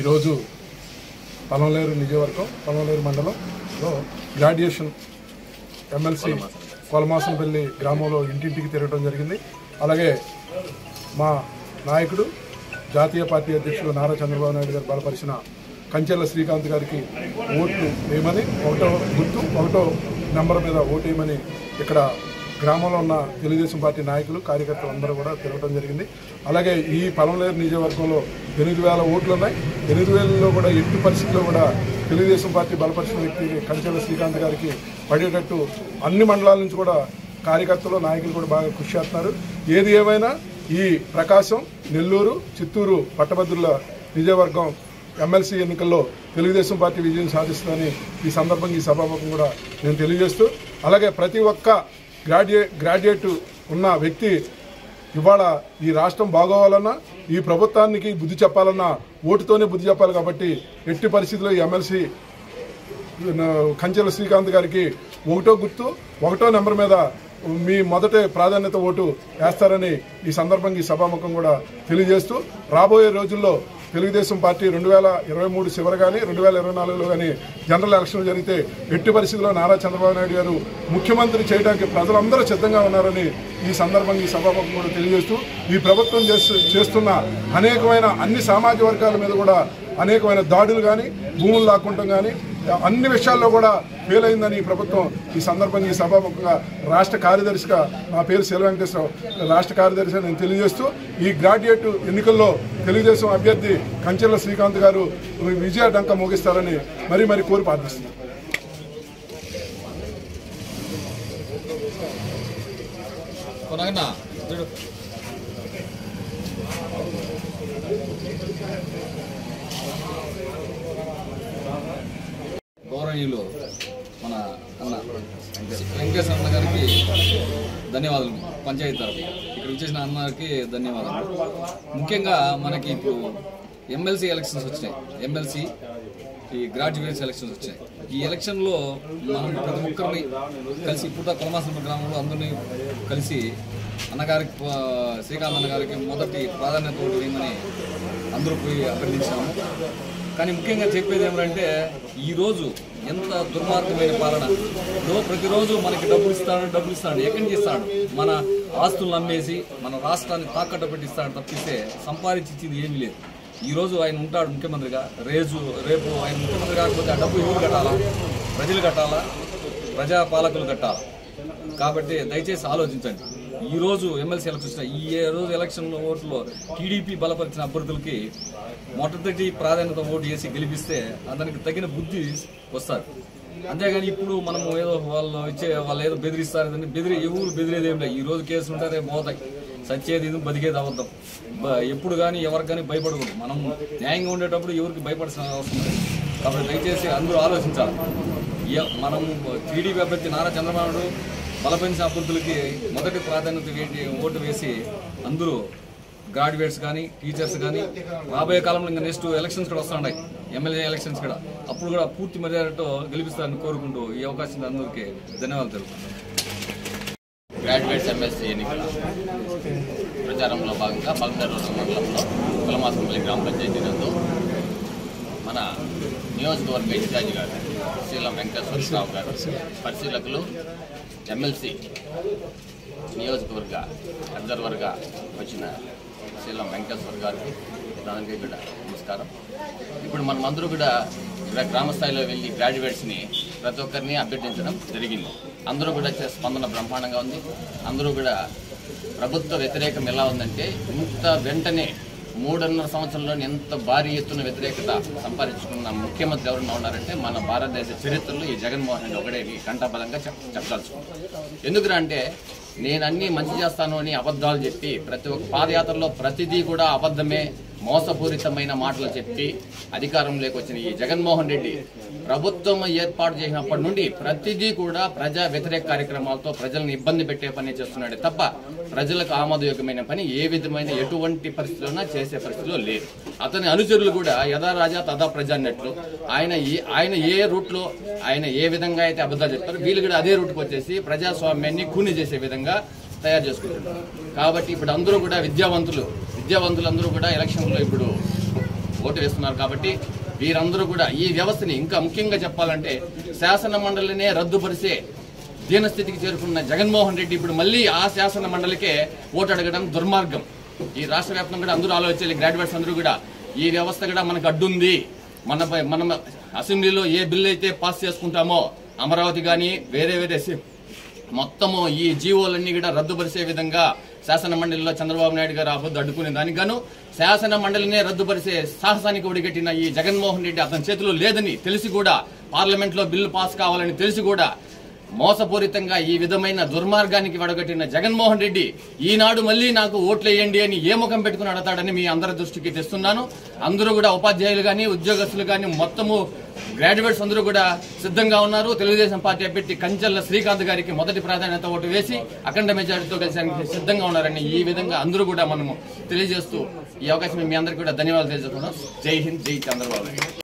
ఈరోజు పలంలేరు నియోజకవర్గం పలంలేరు మండలంలో గ్రాడ్యుయేషన్ ఎమ్మెల్సీ కొలమాసంపల్లి గ్రామంలో ఇంటింటికి తిరగడం జరిగింది అలాగే మా నాయకుడు జాతీయ పార్టీ అధ్యక్షుడు నారా చంద్రబాబు నాయుడు గారు బలపరిచిన కంచెల శ్రీకాంత్ గారికి ఓట్లు వేయమని ఒకటో గుర్తు ఒకటో నెంబర్ మీద ఓటు వేయమని ఇక్కడ గ్రామంలో ఉన్న తెలుగుదేశం పార్టీ నాయకులు కార్యకర్తలు అందరూ కూడా తిరగడం జరిగింది అలాగే ఈ పలంలేరు నియోజకవర్గంలో ఎనిమిది వేల ఓట్లు ఉన్నాయి ఎనిమిది వేలలో కూడా ఎట్టి పరిస్థితుల్లో కూడా తెలుగుదేశం పార్టీ బలపరిచిన వ్యక్తి కంచెల శ్రీకాంత్ గారికి పడేటట్టు అన్ని మండలాల నుంచి కూడా కార్యకర్తలు నాయకులు కూడా బాగా కృషి చేస్తున్నారు ఏది ఏమైనా ఈ ప్రకాశం నెల్లూరు చిత్తూరు పట్టభద్రుల నియోజకవర్గం ఎమ్మెల్సీ ఎన్నికల్లో తెలుగుదేశం పార్టీ విజయం సాధిస్తుందని ఈ సందర్భంగా ఈ సభాముఖం కూడా నేను తెలియజేస్తూ అలాగే ప్రతి ఒక్క గ్రాడ్యుయేట్ గ్రాడ్యుయేట్ ఉన్న వ్యక్తి ఇవాళ ఈ రాష్ట్రం బాగోవాలన్నా ఈ ప్రభుత్వానికి బుద్ధి చెప్పాలన్నా ఓటుతోనే బుద్ధి చెప్పాలి కాబట్టి ఎట్టి పరిస్థితుల్లో ఈ ఎమ్మెల్సీ కంచెల శ్రీకాంత్ గారికి ఒకటో గుర్తు ఒకటో నెంబర్ మీద మీ మొదటి ప్రాధాన్యత ఓటు వేస్తారని ఈ సందర్భంగా ఈ సభాముఖం కూడా తెలియజేస్తూ రాబోయే రోజుల్లో తెలుగుదేశం పార్టీ రెండు వేల ఇరవై మూడు చివరి కానీ రెండు వేల ఇరవై నాలుగులో కానీ జనరల్ ఎలక్షన్ జరిగితే ఎట్టి పరిస్థితుల్లో నారా చంద్రబాబు నాయుడు గారు ముఖ్యమంత్రి చేయడానికి ప్రజలందరూ సిద్ధంగా ఉన్నారని ఈ సందర్భంగా ఈ సభాముఖం కూడా తెలియజేస్తూ ఈ ప్రభుత్వం చేస్తు- చేస్తున్న అనేకమైన అన్ని సామాజిక వర్గాల మీద కూడా అనేకమైన దాడులు కానీ భూములు లాక్కుంటాం కానీ అన్ని విషయాల్లో కూడా ఫెయిల్ అయిందని ఈ ప్రభుత్వం ఈ సందర్భంగా ఈ సభాముఖంగా రాష్ట్ర కార్యదర్శిగా నా పేరు శిల వెంకటేశ్వరరావు రాష్ట్ర కార్యదర్శిగా నేను తెలియజేస్తూ ఈ గ్రాడ్యుయేట్ ఎన్నికల్లో తెలుగుదేశం అభ్యర్థి కంచెల శ్రీకాంత్ గారు విజయ డంక మోగిస్తారని మరీ మరీ కోరి ప్రార్థిస్తున్నాను కొనగన్నా చూడు గౌరవనీయులు మన అన్న వెంకటేశ్వర అన్న గారికి ధన్యవాదాలు పంచాయతీ తరఫు ఇక్కడ వచ్చేసిన అన్నకి ధన్యవాదాలు ముఖ్యంగా మనకి ఇప్పుడు ఎమ్మెల్సీ ఎలక్షన్స్ వచ్చినాయి ఎమ్మెల్సీ ఈ గ్రాడ్యుయేట్స్ ఎలక్షన్స్ వచ్చాయి ఈ ఎలక్షన్లో మనం ప్రతి ఒక్కరిని కలిసి పుట్ట కొలమాసం గ్రామంలో అందరినీ కలిసి అన్నగారికి ఆ, శ్రీకాంత్ అన్నగారికి మొదటి ప్రాధాన్యత ఓటు వేయమని అందరూ పోయి అభ్యర్థించాము కానీ ముఖ్యంగా చెప్పేది ఏమంటే ఈరోజు ఎంత దుర్మార్గమైన పాలన ఇప్పుడు ప్రతిరోజు మనకి డబ్బులు ఇస్తాడు డబ్బులు ఇస్తాడు ఎక్కడి నుంచి ఇస్తాడు మన ఆస్తులను అమ్మేసి మన రాష్ట్రాన్ని తాకట్టు పెట్టిస్తాడు తప్పిస్తే సంపాదించి ఇచ్చింది ఏమీ లేదు ఈ రోజు ఆయన ఉంటాడు ముఖ్యమంత్రిగా రేజు రేపు ఆయన ముఖ్యమంత్రి కాకపోతే ఆ డబ్బు ఎవరు కట్టాలా ప్రజలు కట్టాలా ప్రజా పాలకులు కట్టాలా కాబట్టి దయచేసి ఆలోచించండి ఈ రోజు ఎమ్మెల్సీ ఎలక్షన్ వచ్చిన ఈ ఏ రోజు ఎలక్షన్ ఓట్లో టీడీపీ బలపరిచిన అభ్యర్థులకి మొట్టమొదటి ప్రాధాన్యత ఓటు వేసి గెలిపిస్తే అతనికి తగిన బుద్ధి వస్తారు అంతేగాని ఇప్పుడు మనం ఏదో వాళ్ళు ఇచ్చే వాళ్ళు ఏదో బెదిరిస్తారు అని బెదిరి ఎవరు బెదిరేది ఏం లేదు ఈ రోజు కేసులు ఉంటే రేపు పోతాయి సచ్చేది ఇది బతికేది అబద్ధం బ- ఎప్పుడు కానీ ఎవరికి కానీ భయపడకూడదు మనం న్యాయంగా ఉండేటప్పుడు ఎవరికి భయపడాల్సిన అవసరం లేదు కాబట్టి దయచేసి అందరూ ఆలోచించాలి ఏ- మనం టీడీపీ అభ్యర్థి నారా చంద్రబాబు నాయుడు బలపరిచిన అభ్యర్థులకి మొదటి ప్రాధాన్యత వేసి ఓటు వేసి అందరూ గ్రాడ్యుయేట్స్ కానీ టీచర్స్ కానీ రాబోయే కాలంలో ఇంకా నెక్స్ట్ ఎలక్షన్స్ కూడా వస్తున్నాయి ఎమ్మెల్యే ఎలక్షన్స్ కూడా అప్పుడు కూడా పూర్తి మెజారిటీతో గెలిపిస్తారని కోరుకుంటూ ఈ అవకాశం అందరికీ ధన్యవాదాలు తెలుపుతున్నాను గ్రాడ్యుయేట్స్ ఎమ్మెల్సీ ఎన్నికల ప్రచారంలో భాగంగా పల్మనేరు మండలంలో కులమాసంపల్లి గ్రామ పంచాయతీ నందు మన నియోజకవర్గ ఇన్ఛార్జి గారు శ్రీలం వెంకటేశ్వరరావు గారు పరిశీలకులు ఎమ్మెల్సీ నియోజకవర్గ అబ్జర్వర్గా వచ్చిన శ్రీలం వెంకటేశ్వర గారికి దానికి కూడా నమస్కారం ఇప్పుడు మనమందరూ కూడా ఇక్కడ గ్రామ స్థాయిలో వెళ్ళి గ్రాడ్యుయేట్స్ని ప్రతి ఒక్కరిని అభ్యర్థించడం జరిగింది అందరూ కూడా చే- స్పందన బ్రహ్మాండంగా ఉంది అందరూ కూడా ప్రభుత్వ వ్యతిరేకం ఎలా ఉందంటే ఇంత వెంటనే మూడున్నర సంవత్సరంలో ఎంత భారీ ఎత్తున వ్యతిరేకత సంపాదించుకున్న ముఖ్యమంత్రి ఎవరన్నా ఉన్నారంటే మన భారతదేశ చరిత్రలో ఈ జగన్మోహన్ రెడ్డి ఒకడే ఈ కంఠబలంగా చెప్ చెప్పదలుచుకున్నాను ఎందుకురా అంటే నేను అన్ని మంచి చేస్తాను అని అబద్ధాలు చెప్పి ప్రతి ఒక్క పాదయాత్రలో ప్రతిదీ కూడా అబద్ధమే మోసపూరితమైన మాటలు చెప్పి అధికారంలోకి వచ్చిన ఈ జగన్మోహన్ రెడ్డి ప్రభుత్వం ఏర్పాటు చేసినప్పటి నుండి ప్రతిదీ కూడా ప్రజా వ్యతిరేక కార్యక్రమాలతో ప్రజలను ఇబ్బంది పెట్టే పని చేస్తున్నాడు తప్ప ప్రజలకు ఆమోదయోగ్యమైన పని ఏ విధమైన ఎటువంటి పరిస్థితుల్లోనా చేసే పరిస్థితిలో లేదు అతని అనుచరులు కూడా యథా రాజా తదా ప్రజ అన్నట్లు ఆయన ఏ- ఆయన ఏ రూట్ లో ఆయన ఏ విధంగా అయితే అబద్ధాలు చెప్తారో వీళ్ళు కూడా అదే రూట్కి వచ్చేసి ప్రజాస్వామ్యాన్ని కూని చేసే విధంగా తయారు చేసుకుంటున్నారు కాబట్టి ఇప్పుడు అందరూ కూడా విద్యావంతులు విద్యావంతులందరూ కూడా ఎలక్షన్లో ఇప్పుడు ఓటు వేస్తున్నారు కాబట్టి వీరందరూ కూడా ఈ వ్యవస్థని ఇంకా ముఖ్యంగా చెప్పాలంటే శాసన మండలినే రద్దుపరిచే దీనస్థితికి చేరుకున్న జగన్మోహన్ రెడ్డి ఇప్పుడు మళ్ళీ ఆ శాసన మండలికే ఓటు అడగడం దుర్మార్గం ఈ రాష్ట్ర వ్యాప్తంగా కూడా అందరూ ఆలోచించాలి గ్రాడ్యుయేట్స్ అందరూ కూడా ఈ వ్యవస్థ కూడా మనకు అడ్డుంది మన మనం అసెంబ్లీలో ఏ బిల్లు అయితే పాస్ చేసుకుంటామో అమరావతి కానీ వేరే వేరే సి- మొత్తము ఈ జీవోలన్నీ కూడా రద్దుపరిచే విధంగా శాసన మండలిలో చంద్రబాబు నాయుడు గారు ఆపొద్దు అడ్డుకునే దానికి గాను శాసన మండలినే రద్దుపరిచే సాహసానికి ఒడిగట్టిన ఈ జగన్మోహన్ రెడ్డి అతని చేతిలో లేదని తెలిసి కూడా పార్లమెంట్ లో బిల్లు పాస్ కావాలని తెలిసి కూడా మోసపూరితంగా ఈ విధమైన దుర్మార్గానికి వడగట్టిన జగన్మోహన్ రెడ్డి ఈనాడు మళ్ళీ నాకు ఓట్లేయండి అని ఏ ముఖం పెట్టుకుని అడతాడని మీ అందరి దృష్టికి తెస్తున్నాను అందరూ కూడా ఉపాధ్యాయులు కానీ ఉద్యోగస్తులు కానీ మొత్తము గ్రాడ్యుయేట్స్ అందరూ కూడా సిద్ధంగా ఉన్నారు తెలుగుదేశం పార్టీ అభ్యర్థి కంచెల్ల శ్రీకాంత్ గారికి మొదటి ప్రాధాన్యత ఓటు వేసి అఖండ మెజారిటీతో కలిసి సిద్ధంగా ఉన్నారని ఈ విధంగా అందరూ కూడా మనము తెలియజేస్తూ ఈ అవకాశం మీ అందరికీ కూడా ధన్యవాదాలు తెలియజేస్తున్నాం జై హింద్ జై చంద్రబాబు నాయుడు